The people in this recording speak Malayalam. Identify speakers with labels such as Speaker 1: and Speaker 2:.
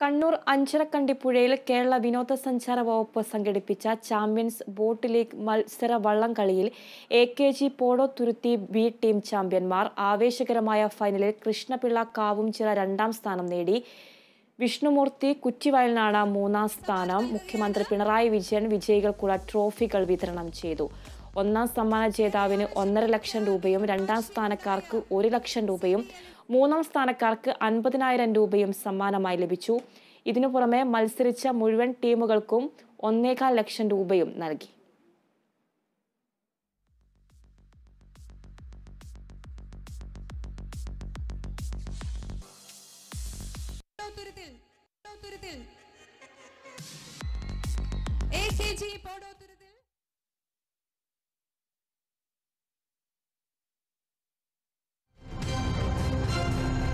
Speaker 1: കണ്ണൂർ അഞ്ചരക്കണ്ടിപ്പുഴയിൽ കേരള വിനോദസഞ്ചാര വകുപ്പ് സംഘടിപ്പിച്ച ചാമ്പ്യൻസ് ബോട്ട് ലീഗ് മത്സര വള്ളംകളിയിൽ എ കെ ജി പോടോ തുരുത്തി ബി ടീം ചാമ്പ്യന്മാർ ആവേശകരമായ ഫൈനലിൽ കൃഷ്ണപിള്ള കാവുംചിറ രണ്ടാം സ്ഥാനം നേടി വിഷ്ണുമൂർത്തി കുറ്റിവയലിനാണ് മൂന്നാം സ്ഥാനം മുഖ്യമന്ത്രി പിണറായി വിജയൻ വിജയികൾക്കുള്ള ട്രോഫികൾ വിതരണം ചെയ്തു ഒന്നാം സമ്മാന ജേതാവിന് ഒന്നര ലക്ഷം രൂപയും രണ്ടാം സ്ഥാനക്കാർക്ക് ഒരു ലക്ഷം രൂപയും മൂന്നാം സ്ഥാനക്കാർക്ക് അൻപതിനായിരം രൂപയും സമ്മാനമായി ലഭിച്ചു ഇതിനു പുറമെ മത്സരിച്ച മുഴുവൻ ടീമുകൾക്കും ഒന്നേകാൽ ലക്ഷം രൂപയും നൽകി
Speaker 2: തുരുത്തിൽ തുരുത്തിൽ എ കെ ജി പോടോ